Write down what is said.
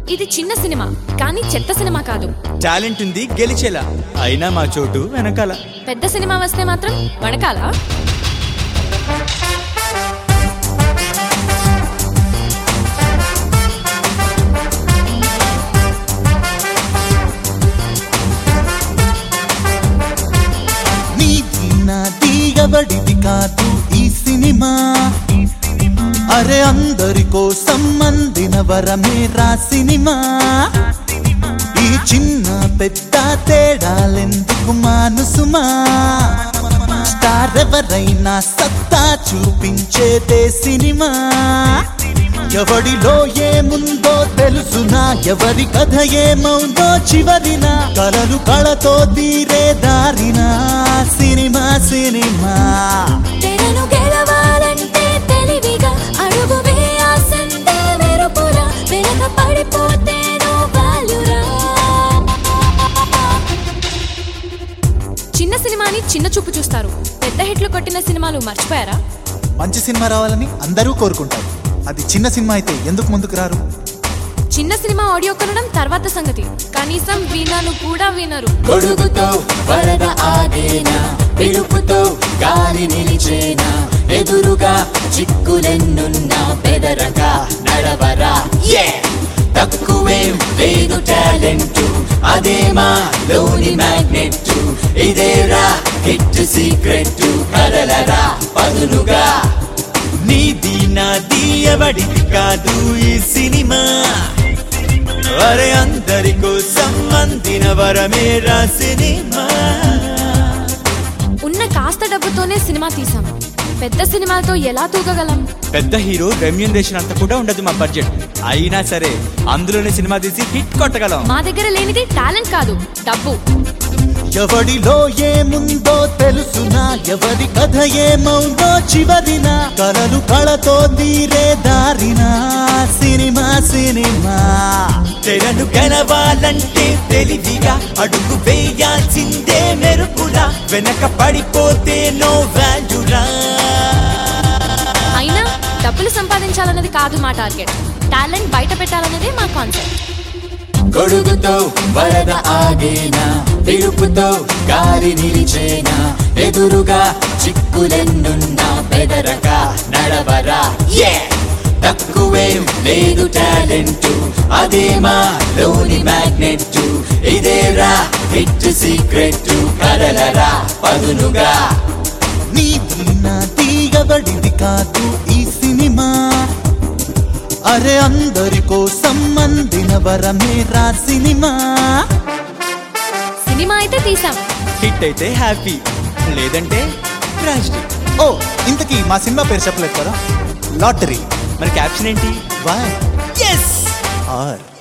ఇది చిన్న సినిమా కానీ చెత్త సినిమా కాదు టాలెంట్ ఉంది గెలిచేలా అయినా మా చోటు వెనకాల పెద్ద సినిమా వస్తే మాత్రం వణకాల నీది నా తీగబడిది కాదు ఈ సినిమా అరే అందరి కోసం అందిన వరమే రా సినిమా ఈ చిన్న పెద్ద తేడాలెందుకు మానుసుమా స్టార్ ఎవరైనా సత్తా చూపించేదే సినిమా ఎవడిలో ఏముందో తెలుసునా ఎవరి కథ ఏమవుందో చివరిన కలలు కళతో తీరే దారిన సినిమా సినిమా తెరను గెలవాలంటే తెలివిగా అడుగు వేయాల్సిందే మెరుపురా వెనక పడిపోతే వాల్యురా చిన్న సినిమాని చిన్న చూపు చూస్తారు పెద్ద హిట్లు కొట్టిన సినిమాలు మర్చిపోయారా మంచి సినిమా రావాలని అందరూ కోరుకుంటారు అది చిన్న సినిమా అయితే ఎందుకు ముందుకు రారు చిన్న సినిమా ఆడియో కొనడం తర్వాత సంగతి కనీసం వినను కూడా వినరు గొడుగుతో వరద ఆగేనా పిలుపుతో గాలి నిలిచేనా ఎదురుగా చిక్కులెన్నున్నా బెదరగా నడవరా తక్కువేం లేదు టాలెంట్ అదేమా లోని మ్యాగ్నెట్ ఇదేరా హిట్ సీక్రెట్ కదలరా పదునుగా నీది నాది ఎవడిది కాదు ఈ సినిమా అరే అందరి కోసం అందిన వరమే రా సినిమా ఉన్న కాస్త డబ్బుతోనే సినిమా తీసాం పెద్ద సినిమాలతో ఎలా తూగగలం పెద్ద హీరో రెమ్యూనరేషన్ అంత కూడా ఉండదు మా బడ్జెట్ అయినా సరే అందులోనే సినిమా తీసి హిట్ కొట్టగలం మా దగ్గర లేనిది టాలెంట్ కాదు డబ్బు ఎవడిలో ఏముందో తెలుసునా ఎవరి కథ ఏమవుందో చివరిన కలలు కళతో తీరే దారిన సినిమా సినిమా తెరను గెలవాలంటే తెలివిగా అడుగు వేయాల్సిందే మెరుపులా వెనక పడిపోతే నో వాల్యూరా అయినా డబ్బులు సంపాదించాలన్నది కాదు మా టార్గెట్ టాలెంట్ బయట పెట్టాలన్నదే మా కాన్సెప్ట్ గొడుగుతో వరద ఆగేనా పిలుపుతో గాలి నిలిచేనా ఎదురుగా చిక్కులెన్నున్నా బెదరగా నడవరా తక్కువేం లేదు టాలెంట్ అదేమా లోని మ్యాగ్నెట్ ఇదేరా హిట్ సీక్రెట్ కదలరా పదునుగా నీది నా తీగబడిది కాదు ఈ సినిమా అరే అందరి కోసం అందిన వరమే రా సినిమా సినిమా అయితే తీసాం హిట్ అయితే హ్యాపీ లేదంటే ట్రాజిడీ ఓ ఇంతకీ మా సినిమా పేరు చెప్పలేదు కదా లాటరీ మరి క్యాప్షన్ ఏంటి వై ఎస్ ఆర్